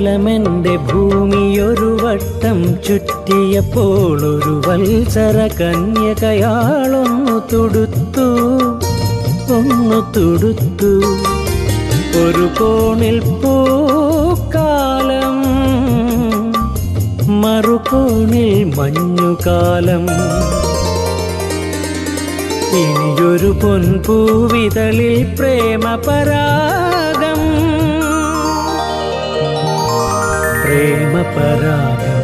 പ്രണയലോലമെന്റെ ഭൂമിയൊരു വട്ടം ചുറ്റിയപ്പോൾ ഒരു വത്സര കന്യകയാളൊന്നു തുടുത്തു ഒന്നു തുടുത്തു ഒരു കോണിൽ പൂക്കാലം മറുകോണിൽ മഞ്ഞുകാലം ഇനിയൊരു പൊൻപൂവിതളിൽ പ്രേമപരാഗം പ്രേമപരാഗം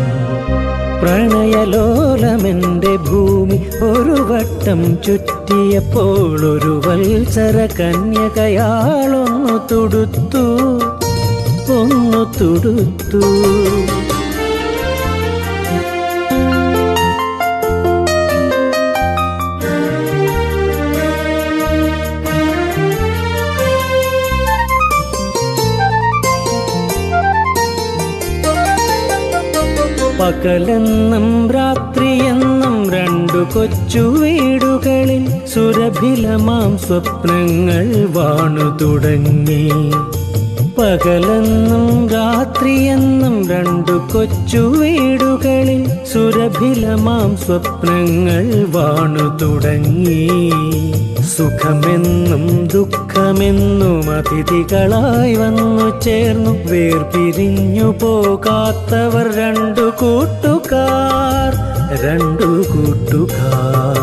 പ്രണയലോലമെന്റെ ഭൂമി ഒരു വട്ടം ചുറ്റിയപ്പോൾ ഒരു വത്സര കന്യകയാളൊന്നു തുടുത്തു ഒന്നു തുടുത്തു പകലെന്നും രാത്രിയെന്നും രണ്ടു കൊച്ചു വീടുകളിൽ സുരഭിലമാം സ്വപ്നങ്ങൾ വാണു തുടങ്ങി പകലെന്നും രാത്രിയെന്നും രണ്ടു കൊച്ചു വീടുകളിൽ സുരഭിലമാം സ്വപ്നങ്ങൾ വാണു തുടങ്ങി സുഖമെന്നും ദുഃഖമെന്നും അതിഥികളായി വന്നു ചേർന്നു വേർപിരിഞ്ഞു പോകാത്തവർ രണ്ടു കൂട്ടുകാർ രണ്ടു കൂട്ടുകാർ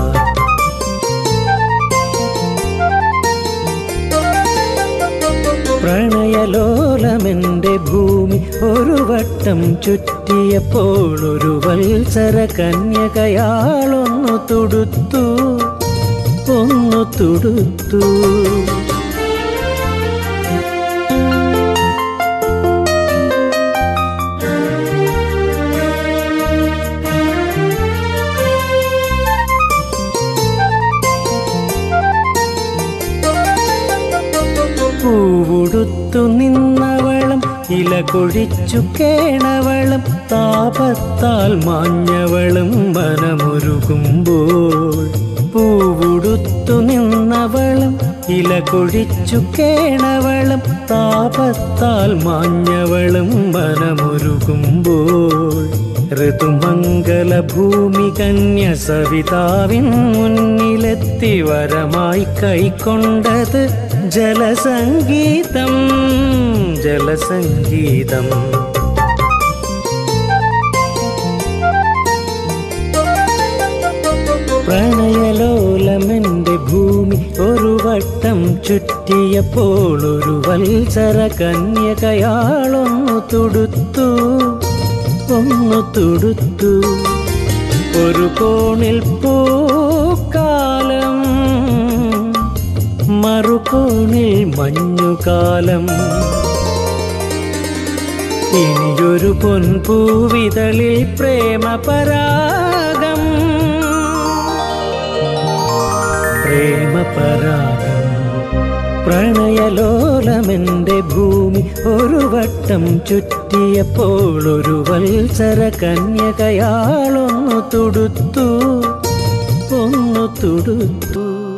പ്രണയലോലമെന്റെ ഭൂമി ഒരു വട്ടം ചുറ്റിയപ്പോൾ ഒരു വത്സര കന്യകയാളൊന്നു തുടുത്തു ഒന്നു തുടുത്തു പൂവുടുത്തു നിന്നവളം ഇല കൊഴിച്ചു കേണവളം താപത്താൽ മാഞ്ഞവളും മനമൊരുകുമ്പോൾ പൂവുടുത്തു നിന്നവളം ഇല കൊഴിച്ചു കേണവളം താപത്താൽ മാഞ്ഞവളും മനമൊരുകുമ്പോൾ ഋതുമംഗല ഭൂമി കന്യ സവിതാവിൻ മുന്നിലെത്തി വരമായി കൈക്കൊണ്ടത് ജലസംഗീതം ജലസംഗീതം പ്രണയലോലമെന്റെ ഭൂമി ഒരു വട്ടം ചുറ്റിയപ്പോൾ ഒരു വത്സര കന്യകയാളൊന്നു തുടുത്തു ഒന്നു തുടുത്തു ഒരു കോണിൽ പൂക്കാലം മറുകോണിൽ മഞ്ഞുകാലം ഇനിയൊരു പൊൻപൂവിതളിൽ പ്രേമപരാഗം പ്രേമപരാഗം പ്രണയലോലമെന്റെ ഭൂമി ഒരു വട്ടം ചുറ്റിയപ്പോൾ ഒരു വത്സര കന്യകയാളൊന്നു തുടുത്തു ഒന്നു തുടുത്തു